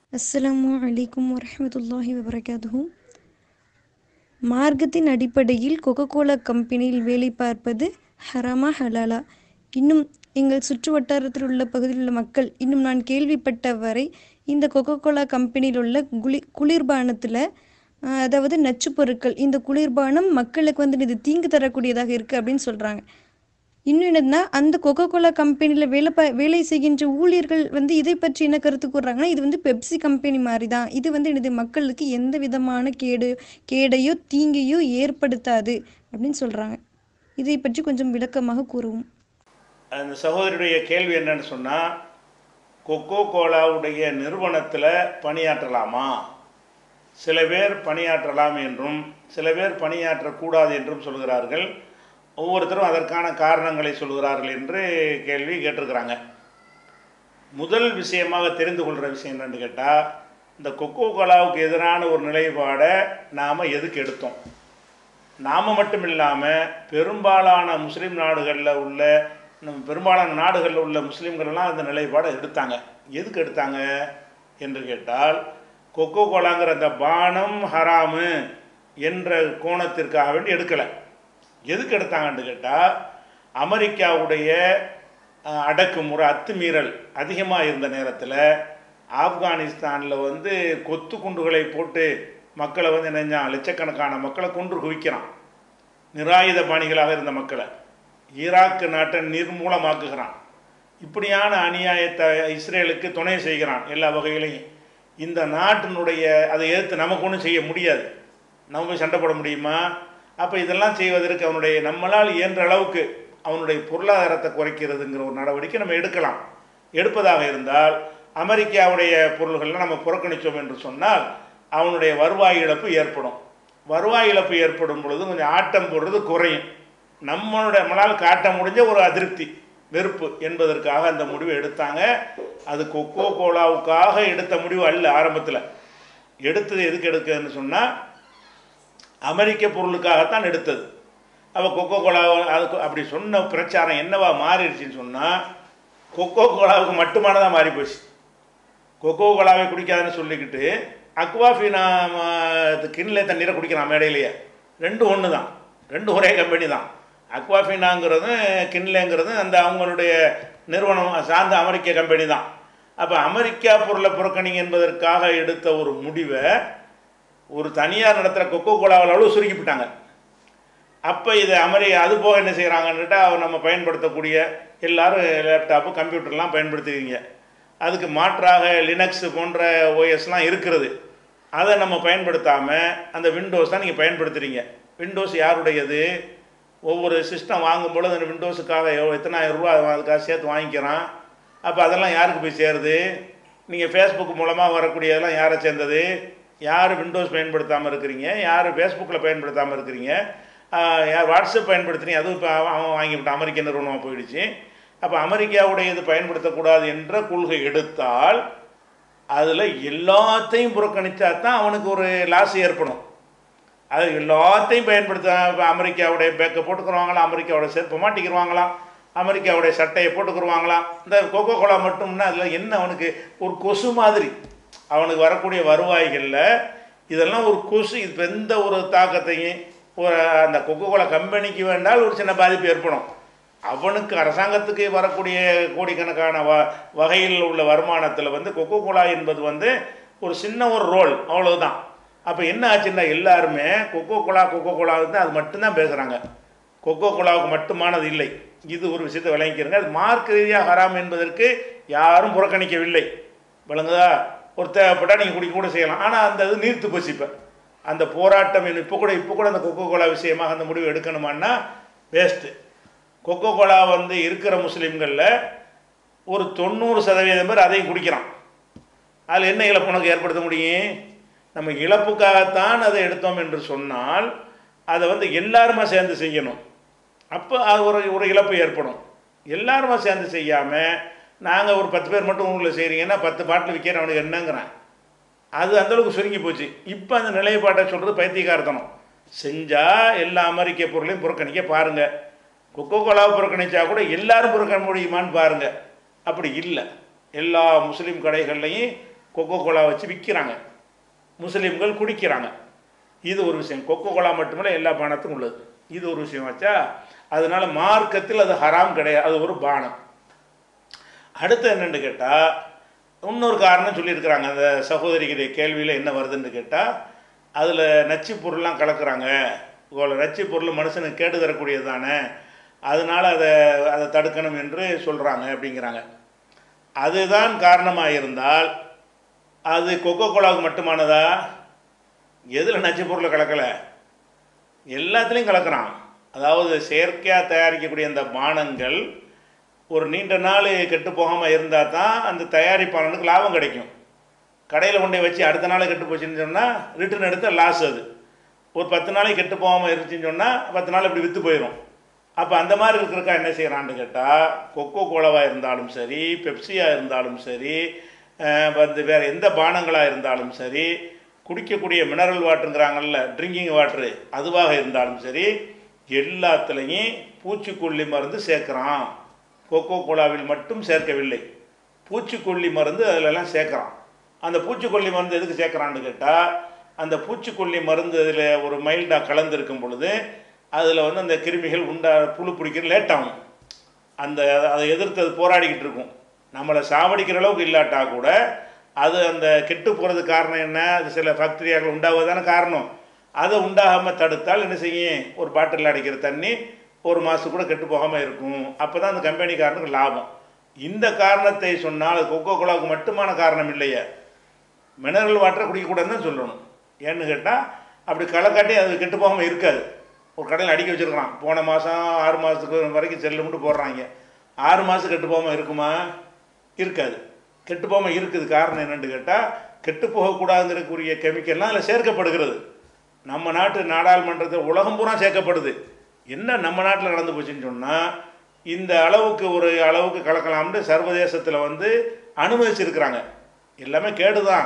அஸ்ஸலாமு அலைக்கும் வரஹ்மத்துல்லாஹி வபரகாத்துஹு மார்க்கத்தின் அடிப்படையில் கொக்கோ கோலா கம்பெனியில் வேலை பார்ப்பது ஹராமா ஹலாலா இன்னும் எங்கள் சுற்று வட்டாரத்தில் உள்ள பகுதியில் உள்ள மக்கள் இன்னும் நான் கேள்விப்பட்ட வரை இந்த கொக்கோ கோலா கம்பெனியில் உள்ள குளி குளிர்பானத்தில் அதாவது நச்சுப் பொருட்கள் இந்த குளிர்பானம் மக்களுக்கு வந்து இது தீங்கு தரக்கூடியதாக இருக்குது அப்படின்னு சொல்கிறாங்க இன்னும் என்னன்னா அந்த கொக்கோ கோலா கம்பெனியில் வேலை ப வேலை செய்கின்ற ஊழியர்கள் வந்து இதை பற்றி என்ன கருத்து கூறுறாங்கன்னா இது வந்து பெப்சி கம்பெனி மாதிரி தான் இது வந்து எனது மக்களுக்கு எந்த விதமான கேடு கேடையோ தீங்கையோ ஏற்படுத்தாது அப்படின்னு சொல்கிறாங்க இதை பற்றி கொஞ்சம் விளக்கமாக கூறுவோம் அந்த சகோதரியுடைய கேள்வி என்னன்னு சொன்னால் கொக்கோ கோலாவுடைய நிறுவனத்தில் பணியாற்றலாமா சில பேர் பணியாற்றலாம் என்றும் சில பேர் பணியாற்றக்கூடாது என்றும் சொல்கிறார்கள் ஒவ்வொருத்தரும் அதற்கான காரணங்களை சொல்கிறார்கள் என்று கேள்வி கேட்டிருக்கிறாங்க முதல் விஷயமாக தெரிந்து கொள்கிற விஷயம் என்னன்னு கேட்டால் இந்த கொக்கோ கோலாவுக்கு எதிரான ஒரு நிலைப்பாடை நாம் எதுக்கு எடுத்தோம் நாம் மட்டும் இல்லாமல் பெரும்பாலான முஸ்லீம் நாடுகளில் உள்ள நம்ம பெரும்பாலான நாடுகளில் உள்ள முஸ்லீம்கள்லாம் அந்த நிலைப்பாடை எடுத்தாங்க எதுக்கு எடுத்தாங்க என்று கேட்டால் கொக்கோ கோலாங்கிற அந்த பானம் ஹராமு என்ற கோணத்திற்காக வேண்டி எடுக்கலை எதுக்கு எடுத்தாங்கன்னு கேட்டால் அமெரிக்காவுடைய அஹ், அடக்குமுறை அத்துமீறல் அதிகமாக இருந்த நேரத்தில் ஆப்கானிஸ்தானில் வந்து கொத்து குண்டுகளை போட்டு மக்களை வந்து நினைஞ்சான் லட்சக்கணக்கான மக்களை கொன்று குவிக்கிறான் நிராயுத பாணிகளாக இருந்த மக்களை ஈராக்கு நாட்டை நிர்மூலமாக்குகிறான் இப்படியான அநியாயத்தை இஸ்ரேலுக்கு துணை செய்கிறான் எல்லா வகையிலையும் இந்த நாட்டினுடைய அதை எதிர்த்து நமக்கு ஒன்றும் செய்ய முடியாது நம்ம போய் சண்டை போட முடியுமா அப்போ இதெல்லாம் செய்வதற்கு அவனுடைய நம்மளால் இயன்ற அளவுக்கு அவனுடைய பொருளாதாரத்தை குறைக்கிறதுங்கிற ஒரு நடவடிக்கை நம்ம எடுக்கலாம் எடுப்பதாக இருந்தால் அமெரிக்காவுடைய பொருள்கள்லாம் நம்ம புறக்கணித்தோம் என்று சொன்னால் அவனுடைய வருவாய் இழப்பு ஏற்படும் வருவாய் இழப்பு ஏற்படும் பொழுது கொஞ்சம் ஆட்டம் போடுறது குறையும் நம்மளுடைய நம்மளால் காட்ட முடிஞ்ச ஒரு அதிருப்தி வெறுப்பு என்பதற்காக அந்த முடிவை எடுத்தாங்க அது கொக்கோ கோலாவுக்காக எடுத்த முடிவு அல்ல ஆரம்பத்தில் எடுத்தது எதுக்கு எடுக்குதுன்னு சொன்னால் அமெரிக்க பொருளுக்காகத்தான் எடுத்தது அப்போ கொக்கோ கோலா அதுக்கு அப்படி சொன்ன பிரச்சாரம் என்னவா மாறிடுச்சுன்னு சொன்னால் கொக்கோ கோலாவுக்கு மட்டுமானதாக மாறி போச்சு கொக்கோ கோலாவை குடிக்காதுன்னு சொல்லிக்கிட்டு அக்வாஃபினா கிண்ணிலே தண்ணீரை குடிக்கிறான் மேடையிலேயே ரெண்டும் ஒன்று தான் ரெண்டும் ஒரே கம்பெனி தான் அக்வாஃபினாங்கிறதும் கிண்லேங்கிறதும் அந்த அவங்களுடைய நிறுவனம் சார்ந்த அமெரிக்க கம்பெனி தான் அப்போ அமெரிக்கா பொருளை புறக்கணிங்க என்பதற்காக எடுத்த ஒரு முடிவை ஒரு தனியார் நடத்துகிற கொக்கோ கோலாவில் அளவு சுருக்கிவிட்டாங்க அப்போ இது அமெரி அது போக என்ன செய்கிறாங்கன்னுட்டா நம்ம பயன்படுத்தக்கூடிய எல்லாரும் லேப்டாப்பு கம்ப்யூட்டர்லாம் பயன்படுத்துவீங்க அதுக்கு மாற்றாக லினக்ஸ் போன்ற ஓஎஸ்லாம் இருக்கிறது அதை நம்ம பயன்படுத்தாமல் அந்த விண்டோஸ் தான் நீங்கள் பயன்படுத்துகிறீங்க விண்டோஸ் யாருடையது ஒவ்வொரு சிஸ்டம் வாங்கும் பொழுது அந்த விண்டோஸுக்காக எவ்வளோ எத்தனாயிரம் ரூபா அவன் அதுக்காக சேர்த்து வாங்கிக்கிறான் அப்போ அதெல்லாம் யாருக்கு போய் சேருது நீங்கள் ஃபேஸ்புக் மூலமாக வரக்கூடியதெல்லாம் யாரை சேர்ந்தது யார் விண்டோஸ் பயன்படுத்தாமல் இருக்கிறீங்க யார் ஃபேஸ்புக்கில் பயன்படுத்தாமல் இருக்கிறீங்க ஆஹ் யார் வாட்ஸ்அப் பயன்படுத்துறீங்க அதுவும் இப்போ அவன் அவன் வாங்கிவிட்டான் அமெரிக்க நிறுவனமாக போயிடுச்சு அப்போ அமெரிக்காவுடைய இது பயன்படுத்தக்கூடாது என்ற கொள்கை எடுத்தால் அதில் எல்லாத்தையும் புறக்கணித்தா தான் அவனுக்கு ஒரு லாஸ் ஏற்படும் அது எல்லாத்தையும் பயன்படுத்த இப்போ அமெரிக்காவுடைய பேக்கை போட்டுக்குருவாங்களாம் அமெரிக்காவோட செருப்பை மாட்டிக்கிருவாங்களாம் அமெரிக்காவுடைய சட்டையை போட்டுக்குருவாங்களாம் இந்த கொக்கோ கோலா மட்டும்னா அதில் என்ன அவனுக்கு ஒரு கொசு மாதிரி அவனுக்கு வரக்கூடிய வருவாய்களில் இதெல்லாம் ஒரு கொசு இது எந்த ஒரு தாக்கத்தையும் ஒரு அந்த கொக்கோ கோலா கம்பெனிக்கு வேண்டால் ஒரு சின்ன பாதிப்பு ஏற்படும் அவனுக்கு அரசாங்கத்துக்கு வரக்கூடிய கோடிக்கணக்கான வ வகையில் உள்ள வருமானத்தில் வந்து கொக்கோ கோலா என்பது வந்து ஒரு சின்ன ஒரு ரோல் அவ்வளவுதான் அப்போ என்ன ஆச்சுன்னா எல்லாருமே கொக்கோ கோலா கொக்கோ கோலா தான் அது மட்டும்தான் பேசுகிறாங்க கொக்கோ கோலாவுக்கு மட்டுமானது இல்லை இது ஒரு விஷயத்தை விளங்கிக்கிறங்க அது மார்க் ரீதியாக ஹராம் என்பதற்கு யாரும் புறக்கணிக்கவில்லை விளங்குதா ஒரு தேவைப்பட்டால் நீங்கள் குடிக்க கூட செய்யலாம் ஆனால் அந்த இது நீர்த்து போச்சு இப்போ அந்த போராட்டம் இப்போ கூட இப்போ கூட அந்த கொக்கோ கோலா விஷயமாக அந்த முடிவு எடுக்கணுமான்னா வேஸ்ட்டு கொக்கோ கோலா வந்து இருக்கிற முஸ்லீம்களில் ஒரு தொண்ணூறு சதவீதம் பேர் அதையும் குடிக்கிறான் அதில் என்ன இழப்பு உனக்கு ஏற்படுத்த முடியும் நம்ம இழப்புக்காகத்தான் அதை எடுத்தோம் என்று சொன்னால் அதை வந்து எல்லாருமா சேர்ந்து செய்யணும் அப்போ அது ஒரு ஒரு இழப்பு ஏற்படும் எல்லாருமா சேர்ந்து செய்யாமல் நாங்கள் ஒரு பத்து பேர் மட்டும் உங்களை செய்கிறீங்கன்னா பத்து பாட்டில் விற்கிறேன் அவனுக்கு என்னங்கிறான் அது அந்தளவுக்கு சுருங்கி போச்சு இப்போ அந்த நிலைப்பாட்டை சொல்கிறது பைத்தியக்காரத்தனம் செஞ்சால் எல்லா அமெரிக்க பொருளையும் புறக்கணிக்க பாருங்கள் கொக்கோ கோலாவை புறக்கணிச்சா கூட எல்லாரும் புறக்கண முடியுமான்னு பாருங்கள் அப்படி இல்லை எல்லா முஸ்லீம் கடைகள்லையும் கொக்கோ கோலா வச்சு விற்கிறாங்க முஸ்லீம்கள் குடிக்கிறாங்க இது ஒரு விஷயம் கொக்கோ கோலா மட்டுமல்ல எல்லா பானத்துக்கும் உள்ளது இது ஒரு விஷயம் வச்சா அதனால மார்க்கத்தில் அது ஹராம் கிடையாது அது ஒரு பானம் அடுத்து என்னன்னு கேட்டால் இன்னொரு காரணம் சொல்லியிருக்கிறாங்க அந்த சகோதரிகளுடைய கேள்வியில் என்ன வருதுன்னு கேட்டால் அதில் நச்சு பொருள்லாம் கலக்குறாங்க கோல நச்சு பொருள் மனுஷனுக்கு கேடு தரக்கூடியது தானே அதனால் அதை அதை தடுக்கணும் என்று சொல்கிறாங்க அப்படிங்கிறாங்க அதுதான் காரணமாக இருந்தால் அது கொக்கோ கோலாவுக்கு மட்டுமானதா எதில் நச்சு பொருளை கலக்கலை எல்லாத்துலேயும் கலக்கிறான் அதாவது செயற்கையாக தயாரிக்கக்கூடிய அந்த பானங்கள் ஒரு நீண்ட நாள் கெட்டு போகாமல் இருந்தால் தான் அந்த தயாரிப்பாளனுக்கு லாபம் கிடைக்கும் கடையில் கொண்டு போய் வச்சு அடுத்த நாள் கெட்டு போச்சுன்னு சொன்னால் ரிட்டர்ன் எடுத்தால் லாஸ் அது ஒரு பத்து நாளைக்கு கெட்டு போகாமல் இருந்துச்சுன்னு சொன்னால் பத்து நாள் இப்படி விற்று போயிடும் அப்போ அந்த மாதிரி இருக்கிறக்கா என்ன செய்கிறான்னு கேட்டால் கொக்கோ கோலாவாக இருந்தாலும் சரி பெப்சியாக இருந்தாலும் சரி அஹ் வந்து வேறு எந்த பானங்களாக இருந்தாலும் சரி குடிக்கக்கூடிய மினரல் வாட்டருங்கிறாங்கல்ல ட்ரிங்கிங் வாட்ரு அதுவாக இருந்தாலும் சரி எல்லாத்துலேயும் பூச்சிக்கொல்லி மருந்து சேர்க்குறான் கொக்கோ கோலாவில் மட்டும் சேர்க்கவில்லை பூச்சிக்கொல்லி மருந்து அதிலெல்லாம் சேர்க்குறான் அந்த பூச்சிக்கொல்லி மருந்து எதுக்கு சேர்க்குறான்னு கேட்டால் அந்த பூச்சிக்கொல்லி மருந்து அதில் ஒரு மைல்டாக கலந்துருக்கும் பொழுது அதில் வந்து அந்த கிருமிகள் உண்டா புழு பிடிக்கிற லேட் ஆகும் அந்த அதை எதிர்த்து அது போராடிக்கிட்டு இருக்கும் நம்மளை சாவடிக்கிற அளவுக்கு இல்லாட்டா கூட அது அந்த கெட்டு போகிறது காரணம் என்ன அது சில பாக்டீரியாக்கள் உண்டாவதான காரணம் அதை உண்டாகாமல் தடுத்தால் என்ன செய்யும் ஒரு பாட்டிலில் அடைக்கிற தண்ணி ஒரு மாதம் கூட கெட்டு போகாமல் இருக்கும் அப்போ தான் அந்த கம்பெனிக்காரனுக்கு லாபம் இந்த காரணத்தை சொன்னால் அது கொக்கோ கோலாவுக்கு மட்டுமான காரணம் இல்லையே மினரல் வாட்டரை குடிக்கக்கூடாதுன்னு தான் சொல்லணும் ஏன்னு கேட்டால் அப்படி களை காட்டி அது கெட்டு போகாமல் இருக்காது ஒரு கடையில் அடிக்க வச்சுருக்கலாம் போன மாதம் ஆறு மாதத்துக்கு வரைக்கும் செல்லு மட்டும் போடுறாங்க ஆறு மாதம் கெட்டு போகாமல் இருக்குமா இருக்காது கெட்டு போகாமல் இருக்குது காரணம் என்னன்னு கேட்டால் கெட்டு போகக்கூடாதுங்கிறக்குரிய கெமிக்கல்லாம் அதில் சேர்க்கப்படுகிறது நம்ம நாட்டு நாடாளுமன்றத்தில் உலகம் பூரா சேர்க்கப்படுது என்ன நம்ம நாட்டில் நடந்து போச்சுன்னு சொன்னால் இந்த அளவுக்கு ஒரு அளவுக்கு கலக்கலாம்னு சர்வதேசத்தில் வந்து அனுமதிச்சிருக்கிறாங்க எல்லாமே கேடு தான்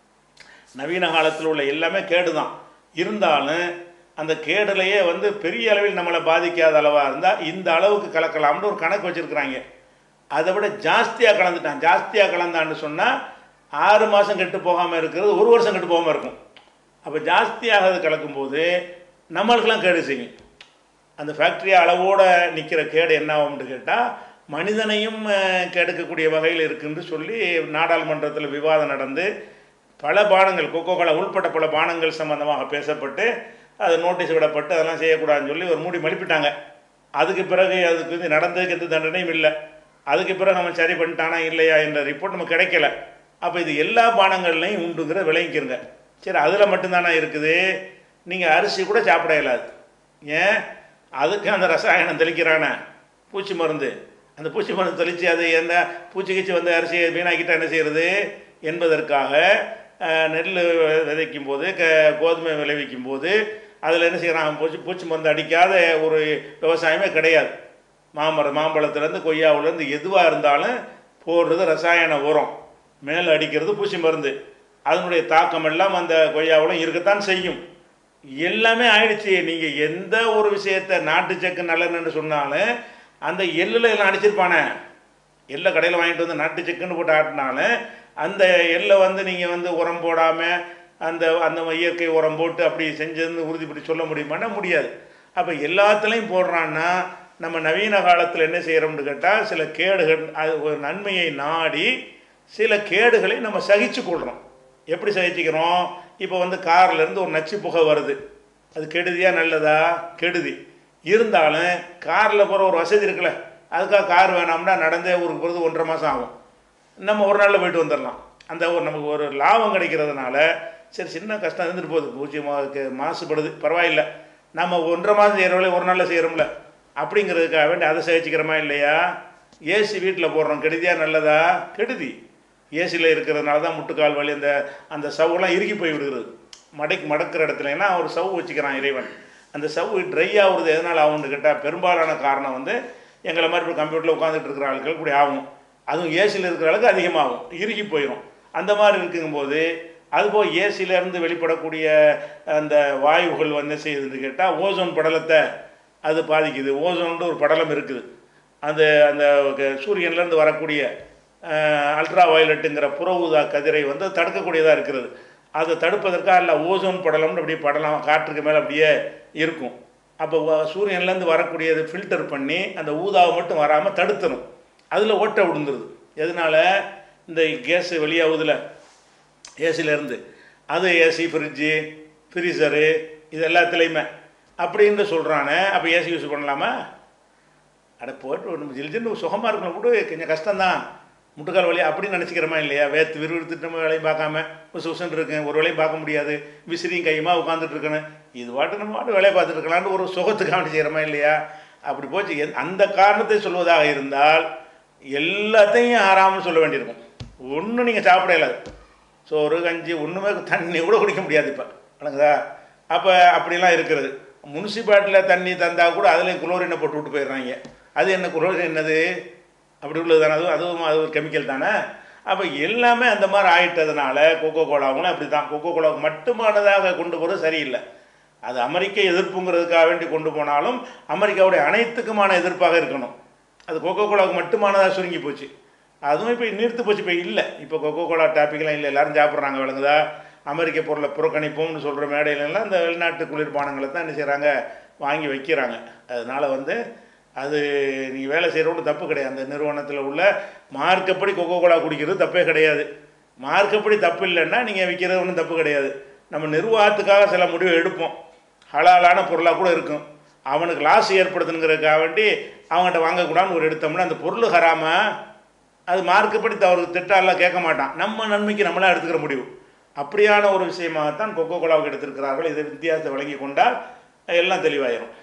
நவீன காலத்தில் உள்ள எல்லாமே கேடு தான் இருந்தாலும் அந்த கேடுலையே வந்து பெரிய அளவில் நம்மளை பாதிக்காத அளவாக இருந்தால் இந்த அளவுக்கு கலக்கலாம்னு ஒரு கணக்கு வச்சுருக்குறாங்க அதை விட ஜாஸ்தியாக கலந்துட்டான் ஜாஸ்தியாக கலந்தான்னு சொன்னால் ஆறு மாதம் கெட்டு போகாமல் இருக்கிறது ஒரு வருஷம் கெட்டு போகாமல் இருக்கும் அப்போ ஜாஸ்தியாக அது கலக்கும்போது நம்மளுக்கெல்லாம் கேடு செய்யும் அந்த ஃபேக்ட்ரி அளவோடு நிற்கிற கேடு என்ன ஆகும்னு கேட்டால் மனிதனையும் அஹ், கெடுக்கக்கூடிய வகையில் இருக்குன்னு சொல்லி நாடாளுமன்றத்தில் விவாதம் நடந்து பல பானங்கள் கொக்கோ கோலா உள்பட்ட பல பானங்கள் சம்பந்தமாக பேசப்பட்டு அது நோட்டீஸ் விடப்பட்டு அதெல்லாம் செய்யக்கூடாதுன்னு சொல்லி ஒரு மூடி மலிப்பிட்டாங்க அதுக்கு பிறகு அதுக்கு வந்து நடந்ததுக்கு எந்த தண்டனையும் இல்லை அதுக்கு பிறகு அவன் சரி பண்ணிட்டானா இல்லையா என்ற ரிப்போர்ட் நமக்கு கிடைக்கல அப்போ இது எல்லா பானங்கள்லையும் உண்டுங்கிற விளங்கிக்கிறங்க சரி அதில் மட்டும்தானா இருக்குது நீங்கள் அரிசி கூட சாப்பிட இயலாது ஏன் அதுக்கு அந்த ரசாயனம் தெளிக்கிறானே பூச்சி மருந்து அந்த பூச்சி மருந்து தெளித்து அது என்ன பூச்சி கீச்சி வந்து அரிசியை வீணாக்கிட்டா என்ன செய்கிறது என்பதற்காக அஹ், நெல் விதைக்கும் போது க கோதுமை விளைவிக்கும் போது அதில் என்ன செய்கிறான் பூச்சி பூச்சி மருந்து அடிக்காத ஒரு விவசாயமே கிடையாது மாமரம் மாம்பழத்துலேருந்து கொய்யாவுலேருந்து எதுவாக இருந்தாலும் போடுறது ரசாயன உரம் மேலே அடிக்கிறது பூச்சி மருந்து அதனுடைய தாக்கம் எல்லாம் அந்த கொய்யாவிலும் இருக்கத்தான் செய்யும் எல்லாமே ஆயிடுச்சு நீங்கள் எந்த ஒரு விஷயத்தை நாட்டு சக்கு நல்லெண்ணு சொன்னாலும் அந்த எள்ளில் எல்லாம் அடிச்சிருப்பானே எள்ளை கடையில் வாங்கிட்டு வந்து நாட்டு சக்குன்னு போட்டு ஆட்டினாலும் அந்த எள்ளை வந்து நீங்கள் வந்து உரம் போடாமல் அந்த அந்த இயற்கை உரம் போட்டு அப்படி செஞ்சதுன்னு உறுதிப்படி சொல்ல முடியுமான்னா முடியாது அப்போ எல்லாத்துலேயும் போடுறான்னா நம்ம நவீன காலத்தில் என்ன செய்கிறோம்னு கேட்டால் சில கேடுகள் அது ஒரு நன்மையை நாடி சில கேடுகளை நம்ம சகிச்சு கொள்கிறோம் எப்படி சகிச்சுக்கிறோம் இப்போ வந்து கார்லேருந்து ஒரு நச்சு புகை வருது அது கெடுதியா நல்லதா கெடுதி இருந்தாலும் காரில் போகிற ஒரு வசதி இருக்குல்ல அதுக்காக கார் வேணாம்னா நடந்தே ஊருக்கு போகிறது ஒன்றரை மாதம் ஆகும் நம்ம ஒரு நாளில் போயிட்டு வந்துடலாம் அந்த ஒரு நமக்கு ஒரு லாபம் கிடைக்கிறதுனால சரி சின்ன கஷ்டம் இருந்துட்டு போகுது பூஜ்ஜியமாக மாசுபடுது பரவாயில்லை நம்ம ஒன்றரை மாதம் செய்கிற வேலையை ஒரு நாளில் செய்கிறோம்ல அப்படிங்கிறதுக்காக வேண்டி அதை சகிச்சுக்கிறோமா இல்லையா ஏசி வீட்டில் போடுறோம் கெடுதியா நல்லதா கெடுதி ஏசியில் இருக்கிறதுனால தான் முட்டுக்கால் வலி அந்த அந்த சவ்வெல்லாம் இறுகி போய் விடுகிறது மடக்கி மடக்கிற இடத்துல எல்லாம் ஒரு சவ்வு வச்சுக்கிறான் இறைவன் அந்த சவ்வு ட்ரை ஆகுறது எதனால் ஆகும்னு கேட்டால் பெரும்பாலான காரணம் வந்து எங்களை மாதிரி இப்போ கம்ப்யூட்டரில் உட்காந்துட்டு இருக்கிற ஆட்கள் இப்படி ஆகும் அதுவும் ஏசியில் இருக்கிற அளவுக்கு அதிகமாகும் இறுகி போயிடும் அந்த மாதிரி இருக்குங்கும்போது அதுபோல் ஏசியிலேருந்து வெளிப்படக்கூடிய அந்த வாயுகள் வந்து என்ன செய்யுதுன்னு கேட்டால் ஓசோன் படலத்தை அது பாதிக்குது ஓசோன்ட்டு ஒரு படலம் இருக்குது அந்த அந்த க- சூரியன்லேருந்து வரக்கூடிய அல்ட்ரா வயலட்டுங்கிற புற ஊதா கதிரை வந்து தடுக்கக்கூடியதாக இருக்கிறது அதை தடுப்பதற்காக இல்லை ஓசோன் படலம்னு அப்படியே படலம் காற்றுக்கு மேலே அப்படியே இருக்கும் அப்போ வ- சூரியன்லேருந்து வரக்கூடியது ஃபில்டர் பண்ணி அந்த ஊதாவை மட்டும் வராமல் தடுத்துரும் அதில் ஓட்டை விழுந்துருது எதனால இந்த கேஸ் வெளியாகுதுல ஏசிலேருந்து அது ஏசி ஃப்ரிட்ஜு ஃப்ரீசரு இது எல்லாத்துலேயுமே அப்படின்னு சொல்கிறானே அப்போ ஏசி யூஸ் பண்ணலாமா அட போட்டு நம்ம ஜில்ஜின்னு சுகமாக இருக்கணும் கூட கொஞ்சம் கஷ்டம்தான் முட்டுக்கால் வலி அப்படின்னு நினச்சிக்கிறோமா இல்லையா வேத்து விறுவிறுத்துட்டு நம்ம வேலையும் பார்க்காம உசு உசுன்னு இருக்கேன் ஒரு வேலையும் பார்க்க முடியாது விசிறியும் கையுமா உட்காந்துட்டு இருக்கணும் இது பாட்டு நம்ம பாட்டு வேலையை பார்த்துட்டு இருக்கலாம்னு ஒரு சுகத்துக்காக செய்கிறோமா இல்லையா அப்படி போச்சு எந்த- அந்த காரணத்தை சொல்வதாக இருந்தால் எல்லாத்தையும் ஆறாமல் சொல்ல வேண்டியிருக்கும் ஒன்றும் நீங்கள் சாப்பிட இயலாது சோறு கஞ்சி ஒன்றுமே தண்ணி கூட குடிக்க முடியாது இப்போ வணங்குதா அப்போ அப்படிலாம் இருக்கிறது முனிசிபாலிட்டியில் தண்ணி தந்தால் கூட அதுலேயும் குளோரினை போட்டு விட்டு போயிடுறாங்க அது என்ன குளோரின் என்னது அப்படி உள்ளது தானே அதுவும் அதுவும் அது ஒரு கெமிக்கல் தானே அப்போ எல்லாமே அந்த மாதிரி ஆயிட்டதுனால கொக்கோ கோலாவும் அப்படி தான் கொக்கோ கோலாவுக்கு மட்டுமானதாக கொண்டு போகிறது சரியில்லை அது அமெரிக்க எதிர்ப்புங்கிறதுக்காக வேண்டி கொண்டு போனாலும் அமெரிக்காவுடைய அனைத்துக்குமான எதிர்ப்பாக இருக்கணும் அது கொக்கோ கோலாவுக்கு மட்டுமானதாக சுருங்கி போச்சு அதுவும் இப்போ நீர்த்து போச்சு இப்போ இல்லை இப்போ கொக்கோ கோலா டாப்பிக்லாம் இல்லை எல்லாரும் சாப்பிட்றாங்க விளங்குதா அமெரிக்க பொருளை புறக்கணிப்போம்னு சொல்கிற மேடையிலலாம் இந்த வெளிநாட்டு குளிர்பானங்களை தான் என்ன செய்கிறாங்க வாங்கி வைக்கிறாங்க அதனால் வந்து அது நீ வேலை செய்கிறவங்க தப்பு கிடையாது அந்த நிறுவனத்தில் உள்ள மார்க்கப்படி கொக்கோ கோலா குடிக்கிறது தப்பே கிடையாது மார்க்கப்படி தப்பு இல்லைன்னா நீங்கள் விற்கிறது ஒன்றும் தப்பு கிடையாது நம்ம நிர்வாகத்துக்காக சில முடிவை எடுப்போம் ஹலாலான பொருளாக கூட இருக்கும் அவனுக்கு லாஸ் ஏற்படுத்துனுங்கிறதுக்காக வேண்டி அவங்ககிட்ட வாங்கக்கூடாதுன்னு ஒரு எடுத்தோம்னா அந்த பொருள் ஹராம அது மார்க்கப்படி அவருக்கு திட்டாலாம் கேட்க மாட்டான் நம்ம நன்மைக்கு நம்மளா எடுத்துக்கிற முடிவு அப்படியான ஒரு விஷயமாகத்தான் கொக்கோ கோலாவுக்கு எடுத்திருக்கிறார்கள் இதை வித்தியாசத்தை வழங்கி கொண்டால் எல்லாம் தெளிவாயிரும்